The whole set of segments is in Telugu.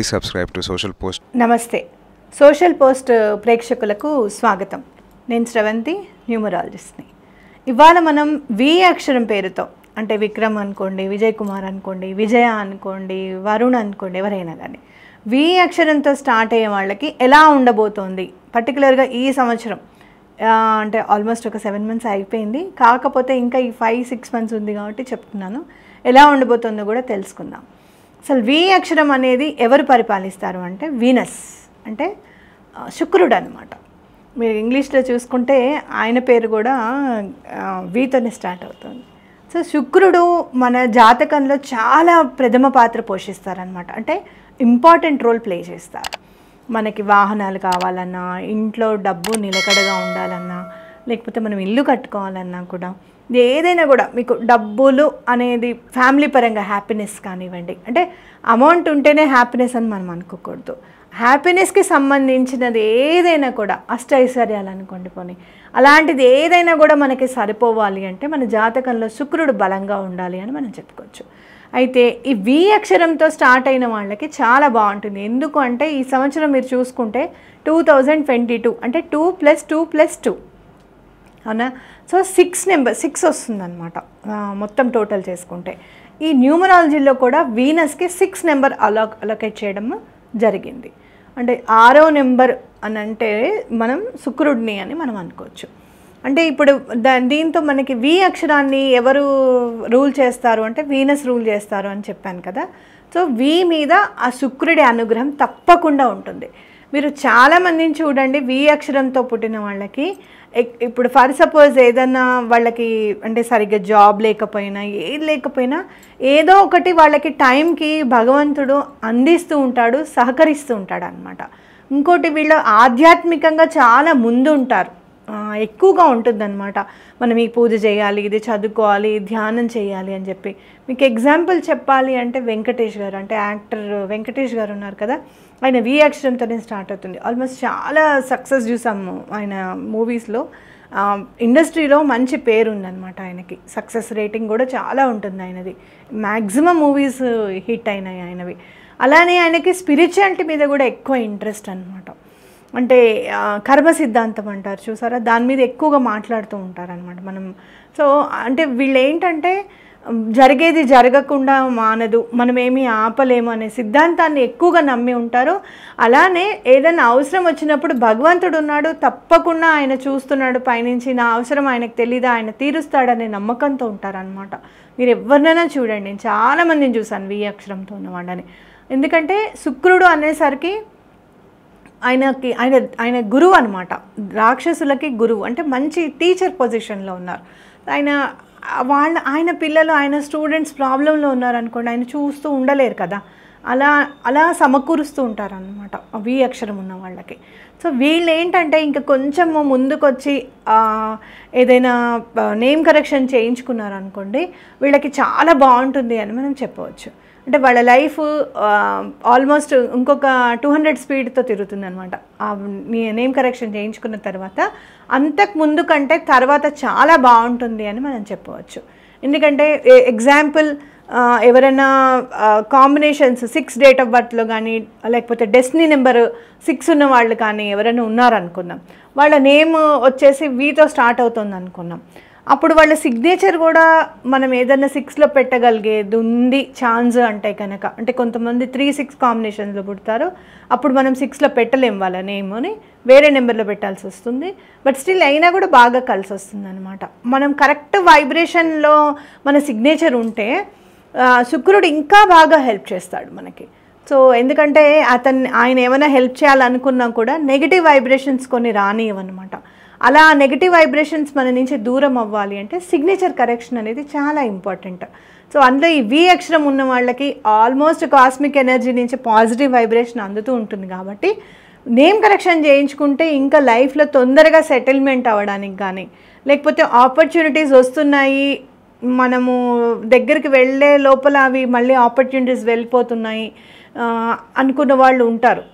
Please subscribe to Social Post. నమస్తే సోషల్ పోస్ట్ ప్రేక్షకులకు స్వాగతం నేను స్రవంతి న్యూమరాలజిస్ట్ని ఇవాళ మనం వి అక్షరం పేరుతో అంటే విక్రమ్ అనుకోండి విజయ్ కుమార్ అనుకోండి విజయ అనుకోండి వరుణ్ అనుకోండి ఎవరైనా కానీ వి అక్షరంతో స్టార్ట్ అయ్యే వాళ్ళకి ఎలా ఉండబోతోంది పర్టికులర్గా ఈ సంవత్సరం ఆ, అంటే ఆల్మోస్ట్ ఒక సెవెన్ మంత్స్ అయిపోయింది కాకపోతే ఇంకా ఈ ఫైవ్ సిక్స్ మంత్స్ ఉంది కాబట్టి చెప్తున్నాను ఎలా ఉండబోతుందో కూడా తెలుసుకుందాం అసలు వి అక్షరం అనేది ఎవరు పరిపాలిస్తారు అంటే వీనస్ అంటే ఆ, శుక్రుడు అనమాట మీరు ఇంగ్లీష్లో చూసుకుంటే ఆయన పేరు కూడా ఆ, వీతోనే స్టార్ట్ అవుతుంది సో శుక్రుడు మన జాతకంలో చాలా ప్రథమ పాత్ర పోషిస్తారనమాట అంటే ఇంపార్టెంట్ రోల్ ప్లే చేస్తారు మనకి వాహనాలు కావాలన్నా ఇంట్లో డబ్బు నిలకడగా ఉండాలన్నా లేకపోతే మనం ఇల్లు కట్టుకోవాలన్నా కూడా ఏదైనా కూడా మీకు డబ్బులు అనేది ఫ్యామిలీ పరంగా హ్యాపీనెస్ కానివ్వండి అంటే అమౌంట్ ఉంటేనే హ్యాపీనెస్ అని మనం అనుకోకూడదు హ్యాపీనెస్కి సంబంధించినది ఏదైనా కూడా అష్టైశ్వర్యాలు అనుకోండి పోనీ అలాంటిది ఏదైనా కూడా మనకి సరిపోవాలి అంటే మన జాతకంలో శుక్రుడు బలంగా ఉండాలి అని మనం చెప్పుకోవచ్చు అయితే ఈ వి అక్షరంతో స్టార్ట్ అయిన వాళ్ళకి చాలా బాగుంటుంది ఎందుకు అంటే ఈ సంవత్సరం మీరు చూసుకుంటే టూ థౌజండ్ ట్వంటీ టూ అంటే two plus two plus two అవునా సో సిక్స్ నెంబర్ సిక్స్ వస్తుందన్నమాట ఆ, మొత్తం టోటల్ చేసుకుంటే ఈ న్యూమరాలజీలో కూడా వీనస్కి సిక్స్ నెంబర్ అలా అలొకేట్ చేయడం జరిగింది అంటే ఆరో నెంబర్ అని అంటే మనం శుక్రుడిని అని మనం అనుకోవచ్చు అంటే ఇప్పుడు దా దీంతో మనకి వి అక్షరాన్ని ఎవరు రూల్ చేస్తారు అంటే వీనస్ రూల్ చేస్తారు అని చెప్పాను కదా సో వి మీద ఆ శుక్రుడి అనుగ్రహం తప్పకుండా ఉంటుంది మీరు చాలామందిని చూడండి వి అక్షరంతో పుట్టిన వాళ్ళకి ఎక్- ఇప్పుడు ఫర్ సపోజ్ ఏదన్నా వాళ్ళకి అంటే సరిగ్గా జాబ్ లేకపోయినా ఏది లేకపోయినా ఏదో ఒకటి వాళ్ళకి టైంకి భగవంతుడు అందిస్తూ ఉంటాడు సహకరిస్తూ ఉంటాడు అనమాట ఇంకోటి వీళ్ళు ఆధ్యాత్మికంగా చాలా ముందు ఉంటారు ఆ, ఎక్కువగా ఉంటుందన్నమాట మనం ఈ పూజ చేయాలి ఇది చదువుకోవాలి ధ్యానం చేయాలి అని చెప్పి మీకు ఎగ్జాంపుల్ చెప్పాలి అంటే వెంకటేష్ గారు అంటే యాక్టర్ వెంకటేష్ గారు ఉన్నారు కదా ఆయన వి అక్షరంతోనే స్టార్ట్ అవుతుంది ఆల్మోస్ట్ చాలా సక్సెస్ చూసాము ఆయన మూవీస్లో ఇండస్ట్రీలో మంచి పేరు ఉందన్నమాట ఆయనకి సక్సెస్ రేటింగ్ కూడా చాలా ఉంటుంది ఆయనది మ్యాక్సిమం మూవీస్ హిట్ అయినాయి ఆయనవి అలానే ఆయనకి స్పిరిచువాలిటీ మీద కూడా ఎక్కువ ఇంట్రెస్ట్ అనమాట అంటే ఆ, కర్మ సిద్ధాంతం అంటారు చూసారా దాని మీద ఎక్కువగా మాట్లాడుతూ ఉంటారనమాట మనం సో అంటే వీళ్ళు ఏంటంటే ఉమ్, జరిగేది జరగకుండా మానదు మనం ఏమీ ఆపలేము అనే సిద్ధాంతాన్ని ఎక్కువగా నమ్మి ఉంటారు అలానే ఏదైనా అవసరం వచ్చినప్పుడు భగవంతుడు ఉన్నాడు తప్పకుండా ఆయన చూస్తున్నాడు పైనుంచి నా అవసరం ఆయనకు తెలీదా ఆయన తీరుస్తాడనే నమ్మకంతో ఉంటారనమాట మీరు ఎవరినైనా చూడండి నేను చాలామందిని చూశాను వి అక్షరంతో ఉన్న వాళ్ళని ఎందుకంటే శుక్రుడు అనేసరికి ఆయనకి ఆయన ఆయన గురువు అనమాట రాక్షసులకి గురువు అంటే మంచి టీచర్ పొజిషన్లో ఉన్నారు ఆయన వాళ్ళ ఆయన పిల్లలు ఆయన స్టూడెంట్స్ ప్రాబ్లంలో ఉన్నారనుకోండి ఆయన చూస్తూ ఉండలేరు కదా అలా అలా సమకూరుస్తూ ఉంటారనమాట వి అక్షరం ఉన్న వాళ్ళకి సో వీళ్ళు ఏంటంటే ఇంకా కొంచెము ముందుకొచ్చి ఆ, ఏదైనా నేమ్ కరెక్షన్ చేయించుకున్నారనుకోండి వీళ్ళకి చాలా బాగుంటుంది అని మనం చెప్పవచ్చు అంటే వాళ్ళ లైఫ్ ఆల్మోస్ట్ ఇంకొక టూ హండ్రెడ్ స్పీడ్తో తిరుగుతుంది అనమాట నేమ్ కరెక్షన్ చేయించుకున్న తర్వాత అంతకు ముందు కంటే తర్వాత చాలా బాగుంటుంది అని మనం చెప్పవచ్చు ఎందుకంటే ఎగ్జాంపుల్ ఎవరైనా కాంబినేషన్స్ సిక్స్ డేట్ ఆఫ్ బర్త్లో కానీ లేకపోతే డెస్టినీ నెంబర్ సిక్స్ ఉన్న వాళ్ళు కానీ ఎవరైనా ఉన్నారనుకుందాం వాళ్ళ నేమ్ వచ్చేసి వీతో స్టార్ట్ అవుతుంది అనుకున్నాం అప్పుడు వాళ్ళ సిగ్నేచర్ కూడా మనం ఏదైనా సిక్స్లో పెట్టగలిగేది ఉంది ఛాన్స్ అంటే కనుక అంటే కొంతమంది త్రీ సిక్స్ కాంబినేషన్స్లో పుడతారు అప్పుడు మనం సిక్స్లో పెట్టలేం వాళ్ళ నేమ్ని వేరే నెంబర్లో పెట్టాల్సి వస్తుంది బట్ స్టిల్ అయినా కూడా బాగా కలిసి వస్తుంది అనమాట మనం కరెక్ట్ వైబ్రేషన్లో మన సిగ్నేచర్ ఉంటే ఆ, శుక్రుడు ఇంకా బాగా హెల్ప్ చేస్తాడు మనకి సో ఎందుకంటే అతన్ని ఆయన ఏమైనా హెల్ప్ చేయాలనుకున్నా కూడా నెగిటివ్ వైబ్రేషన్స్ కొన్ని రానియవన్నమాట అలా నెగిటివ్ వైబ్రేషన్స్ మన నుంచి దూరం అవ్వాలి అంటే సిగ్నేచర్ కరెక్షన్ అనేది చాలా ఇంపార్టెంట్ సో అందులో ఈ వి అక్షరం ఉన్న వాళ్ళకి ఆల్మోస్ట్ కాస్మిక్ ఎనర్జీ నుంచి పాజిటివ్ వైబ్రేషన్ అందుతూ ఉంటుంది కాబట్టి నేమ్ కరెక్షన్ చేయించుకుంటే ఇంకా లైఫ్లో తొందరగా సెటిల్మెంట్ అవ్వడానికి కానీ లేకపోతే ఆపర్చునిటీస్ వస్తున్నాయి మనము దగ్గరికి వెళ్ళే లోపల అవి మళ్ళీ ఆపర్చునిటీస్ వెళ్ళిపోతున్నాయి ఆ, అనుకున్న వాళ్ళు ఉంటారు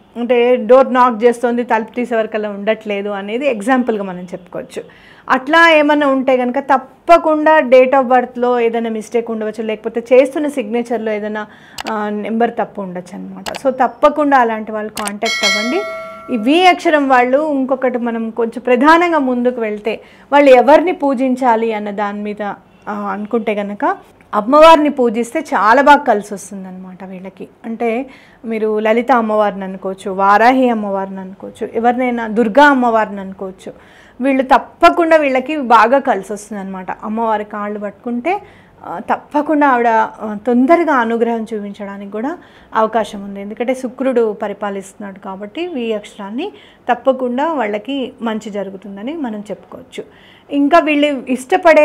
అంటే డోర్ నాక్ చేస్తుంది తలుపు తీసే వరకల్లా ఉండట్లేదు అనేది ఎగ్జాంపుల్గా మనం చెప్పుకోవచ్చు అట్లా ఏమన్నా ఉంటే కనుక తప్పకుండా డేట్ ఆఫ్ బర్త్లో ఏదైనా మిస్టేక్ ఉండవచ్చు లేకపోతే చేస్తున్న సిగ్నేచర్లో ఏదైనా నెంబర్ తప్పు ఉండొచ్చు అనమాట సో తప్పకుండా అలాంటి వాళ్ళు కాంటాక్ట్ అవ్వండి ఈ వి అక్షరం వాళ్ళు ఇంకొకటి మనం కొంచెం ప్రధానంగా ముందుకు వెళ్తే వాళ్ళు ఎవరిని పూజించాలి అన్న దాని మీద ఆ, అనుకుంటే కనుక అమ్మవారిని పూజిస్తే చాలా బాగా కలిసి వస్తుంది అనమాట వీళ్ళకి అంటే మీరు లలిత అమ్మవారిని అనుకోవచ్చు వారాహి అమ్మవారిని అనుకోవచ్చు ఎవరినైనా దుర్గా అమ్మవారిని అనుకోవచ్చు వీళ్ళు తప్పకుండా వీళ్ళకి బాగా కలిసి వస్తుంది అనమాట అమ్మవారి కాళ్ళు పట్టుకుంటే ఆ, తప్పకుండా ఆవిడ ఆ, తొందరగా అనుగ్రహం చూపించడానికి కూడా అవకాశం ఉంది ఎందుకంటే శుక్రుడు పరిపాలిస్తున్నాడు కాబట్టి వి అక్షరాన్ని తప్పకుండా వాళ్ళకి మంచి జరుగుతుందని మనం చెప్పుకోవచ్చు ఇంకా వీళ్ళు ఇష్టపడే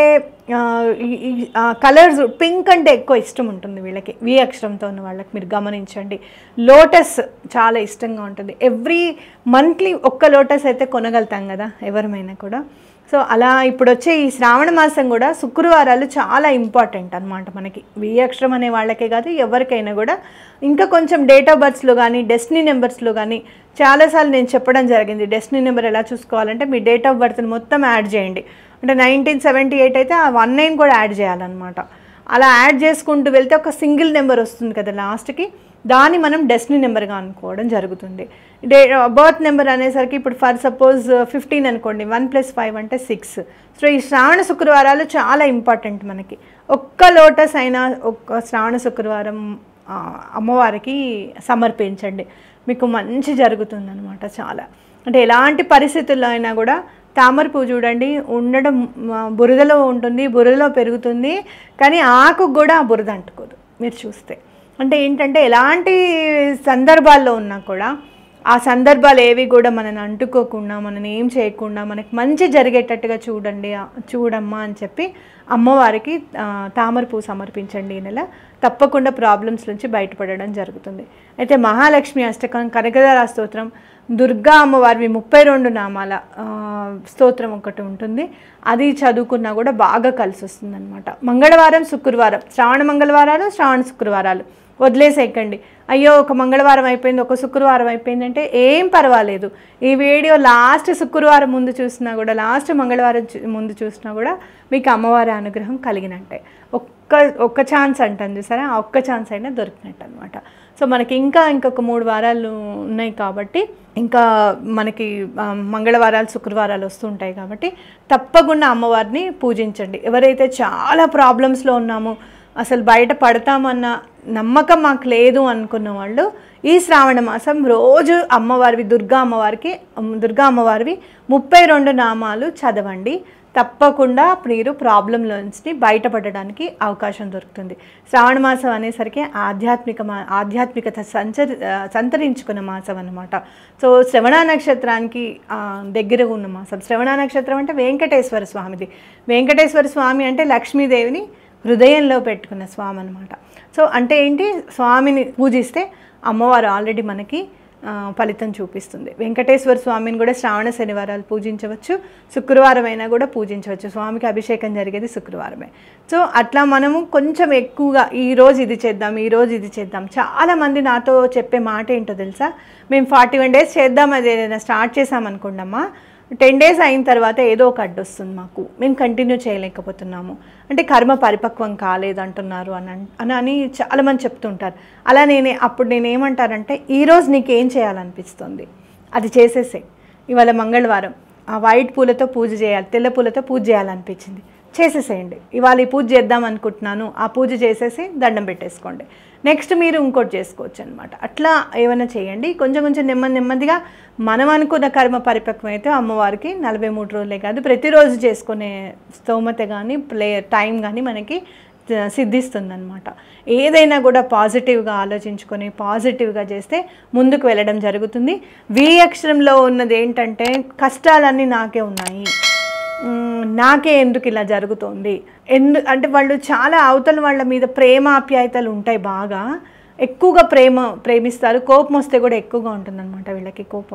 కలర్స్ పింక్ అంటే ఎక్కువ ఇష్టం ఉంటుంది వీళ్ళకి వి అక్షరంతో ఉన్న వాళ్ళకి మీరు గమనించండి లోటస్ చాలా ఇష్టంగా ఉంటుంది ఎవ్రీ మంత్లీ ఒక్క లోటస్ అయితే కొనగలుగుతాం కదా ఎవరమైనా కూడా సో అలా ఇప్పుడు వచ్చే ఈ శ్రావణ మాసం కూడా శుక్రవారాలు చాలా ఇంపార్టెంట్ అనమాట మనకి వి అక్షరం అనే వాళ్ళకే కాదు ఎవరికైనా కూడా ఇంకా కొంచెం డేట్ ఆఫ్ బర్త్స్లో కానీ డెస్టినీ నెంబర్స్లో కానీ చాలాసార్లు నేను చెప్పడం జరిగింది డెస్టినీ నెంబర్ ఎలా చూసుకోవాలంటే మీ డేట్ ఆఫ్ బర్త్ని మొత్తం యాడ్ చేయండి అంటే నైన్టీన్ సెవెంటీ ఎయిట్ అయితే ఆ వన్ నైన్ కూడా యాడ్ చేయాలన్నమాట అలా యాడ్ చేసుకుంటూ వెళ్తే ఒక సింగిల్ నెంబర్ వస్తుంది కదా లాస్ట్కి దాన్ని మనం డెస్టినీ నెంబర్గా అనుకోవడం జరుగుతుంది డే బర్త్ నెంబర్ అనేసరికి ఇప్పుడు ఫర్ సపోజ్ ఫిఫ్టీన్ అనుకోండి వన్ ప్లస్ ఫైవ్ అంటే సిక్స్ సో ఈ శ్రావణ శుక్రవారాలు చాలా ఇంపార్టెంట్ మనకి ఒక్క లోటస్ అయినా ఒక్క శ్రావణ శుక్రవారం ఆ, అమ్మవారికి సమర్పించండి మీకు మంచి జరుగుతుందన్నమాట చాలా అంటే ఎలాంటి పరిస్థితుల్లో అయినా కూడా తామర పువ్వు చూడండి ఉండడం ఆ, బురదలో ఉంటుంది బురదలో పెరుగుతుంది కానీ ఆకు కూడా ఆ బురద అంటుకోదు మీరు చూస్తే అంటే ఏంటంటే ఎలాంటి సందర్భాల్లో ఉన్నా కూడా ఆ సందర్భాలు ఏవి కూడా మనని అంటుకోకుండా మనని ఏం చేయకుండా మనకి మంచి జరిగేటట్టుగా చూడండి ఆ, చూడమ్మా అని చెప్పి అమ్మవారికి ఆ, తామర పువ్వు సమర్పించండి ఈ నెల తప్పకుండా ప్రాబ్లమ్స్ నుంచి బయటపడడం జరుగుతుంది అయితే మహాలక్ష్మి అష్టకం కనకదార స్తోత్రం దుర్గా అమ్మవారివి ముప్పై రెండు నామాల ఆ, స్తోత్రం ఒకటి ఉంటుంది అది చదువుకున్నా కూడా బాగా కలిసి వస్తుంది అనమాట మంగళవారం శుక్రవారం శ్రావణ మంగళవారాలు శ్రావణ శుక్రవారాలు వదిలేసేయకండి అయ్యో ఒక మంగళవారం అయిపోయింది ఒక శుక్రవారం అయిపోయింది అంటే ఏం పర్వాలేదు ఈ వీడియో లాస్ట్ శుక్రవారం ముందు చూసినా కూడా లాస్ట్ మంగళవారం చూ- ముందు చూసినా కూడా మీకు అమ్మవారి అనుగ్రహం కలిగినట్టే ఒక్క ఒక్క ఛాన్స్ అంటాను చూసారా ఆ ఒక్క ఛాన్స్ అయినా దొరికినట్టు అనమాట సో మనకి ఇంకా ఇంకొక మూడు వారాలు ఉన్నాయి కాబట్టి ఇంకా మనకి ఆ, మంగళవారాలు శుక్రవారాలు వస్తుంటాయి కాబట్టి తప్పకుండా అమ్మవారిని పూజించండి ఎవరైతే చాలా ప్రాబ్లమ్స్లో ఉన్నామో అసలు బయట పడతామన్న నమ్మకం మాకు లేదు అనుకున్న వాళ్ళు ఈ శ్రావణ మాసం రోజు అమ్మవారివి దుర్గా అమ్మవారికి అమ్, దుర్గా అమ్మవారివి ముప్పై రెండు నామాలు చదవండి తప్పకుండా మీరు ప్రాబ్లంలోంచి బయటపడడానికి అవకాశం దొరుకుతుంది శ్రావణ మాసం అనేసరికి ఆధ్యాత్మిక మా ఆధ్యాత్మికత సంచరి ఆ, సంతరించుకున్న మాసం అన్నమాట సో శ్రవణ నక్షత్రానికి ఆ, దగ్గర ఉన్న మాసం శ్రవణ నక్షత్రం అంటే వెంకటేశ్వర స్వామిది వెంకటేశ్వర స్వామి అంటే లక్ష్మీదేవిని హృదయంలో పెట్టుకున్న స్వామి అనమాట సో అంటే ఏంటి స్వామిని పూజిస్తే అమ్మవారు ఆల్రెడీ మనకి ఆ, ఫలితం చూపిస్తుంది వెంకటేశ్వర స్వామిని కూడా శ్రావణ శనివారాలు పూజించవచ్చు శుక్రవారం అయినా కూడా పూజించవచ్చు స్వామికి అభిషేకం జరిగేది శుక్రవారమే సో అట్లా మనము కొంచెం ఎక్కువగా ఈ రోజు ఇది చేద్దాం ఈ రోజు ఇది చేద్దాం చాలామంది నాతో చెప్పే మాట ఏంటో తెలుసా మేము ఫార్టీ వన్ డేస్ చేద్దాం అది ఏదైనా స్టార్ట్ చేసామనుకోండమ్మా టెన్ డేస్ అయిన తర్వాత ఏదో ఒక అడ్డు వస్తుంది మాకు మేము కంటిన్యూ చేయలేకపోతున్నాము అంటే కర్మ పరిపక్వం కాలేదు అంటున్నారు అని అన్- అని అని చాలామంది చెప్తుంటారు అలా నేనే అప్పుడు నేను ఏమంటానంటే ఈరోజు నీకు ఏం చేయాలనిపిస్తుంది అది చేసేసే ఇవాళ మంగళవారం ఆ వైట్ పూలతో పూజ చేయాలి తెల్ల పూలతో పూజ చేయాలనిపించింది చేసేసేయండి ఇవాళ ఈ పూజ చేద్దాం అనుకుంటున్నాను ఆ పూజ చేసేసి దండం పెట్టేసుకోండి నెక్స్ట్ మీరు ఇంకోటి చేసుకోవచ్చు అనమాట అట్లా ఏమైనా చేయండి కొంచెం కొంచెం నెమ్మది నెమ్మదిగా మనం అనుకున్న కర్మ పరిపక్వం అయితే అమ్మవారికి నలభై మూడు రోజులే కాదు ప్రతిరోజు చేసుకునే స్తోమత కానీ ప్లే టైం కానీ మనకి సిద్ధిస్తుందన్నమాట ఏదైనా కూడా పాజిటివ్గా ఆలోచించుకొని పాజిటివ్గా చేస్తే ముందుకు వెళ్ళడం జరుగుతుంది వి అక్షరంలో ఉన్నది ఏంటంటే కష్టాలన్నీ నాకే ఉన్నాయి మ్మ్, నాకే ఎందుకు ఇలా జరుగుతోంది ఎందు అంటే వాళ్ళు చాలా అవతల వాళ్ళ మీద ప్రేమ ఆప్యాయతలు ఉంటాయి బాగా ఎక్కువగా ప్రేమ ప్రేమిస్తారు కోపం వస్తే కూడా ఎక్కువగా ఉంటుందన్నమాట వీళ్ళకి కోపం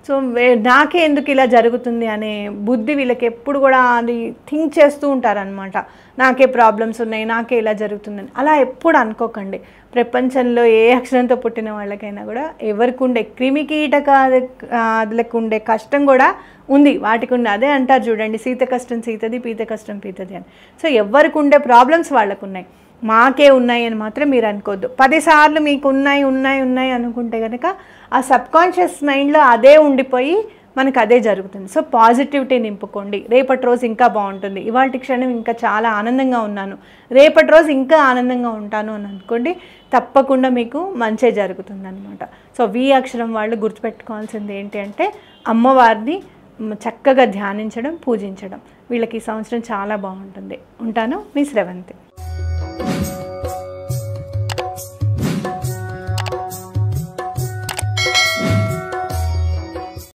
సో వే- నాకే ఎందుకు ఇలా జరుగుతుంది అనే బుద్ధి వీళ్ళకి ఎప్పుడు కూడా అది థింక్ చేస్తూ ఉంటారనమాట నాకే ప్రాబ్లమ్స్ ఉన్నాయి నాకే ఇలా జరుగుతుందని అలా ఎప్పుడు అనుకోకండి ప్రపంచంలో ఏ అక్షరంతో పుట్టిన వాళ్ళకైనా కూడా ఎవరికి ఉండే క్రిమి కీటకాదులకు ఉండే కష్టం కూడా ఉంది వాటికి ఉండే అదే అంటారు చూడండి సీత కష్టం సీతది పీత కష్టం పీతది అని సో ఎవరికి ఉండే ప్రాబ్లమ్స్ వాళ్ళకు ఉన్నాయి మాకే ఉన్నాయి అని మాత్రం మీరు అనుకోవద్దు పదిసార్లు మీకు ఉన్నాయి ఉన్నాయి ఉన్నాయి అనుకుంటే కనుక ఆ సబ్కాన్షియస్ మైండ్లో అదే ఉండిపోయి మనకు అదే జరుగుతుంది సో పాజిటివిటీ నింపుకోండి రేపటి రోజు ఇంకా బాగుంటుంది ఇవాళ క్షణం ఇంకా చాలా ఆనందంగా ఉన్నాను రేపటి రోజు ఇంకా ఆనందంగా ఉంటాను అని అనుకోండి తప్పకుండా మీకు మంచే జరుగుతుంది అనమాట సో వి అక్షరం వాళ్ళు గుర్తుపెట్టుకోవాల్సింది ఏంటి అంటే అమ్మవారిని మ్, చక్కగా ధ్యానించడం పూజించడం వీళ్ళకి ఈ సంవత్సరం చాలా బాగుంటుంది ఉంటాను మీ శ్రవంతి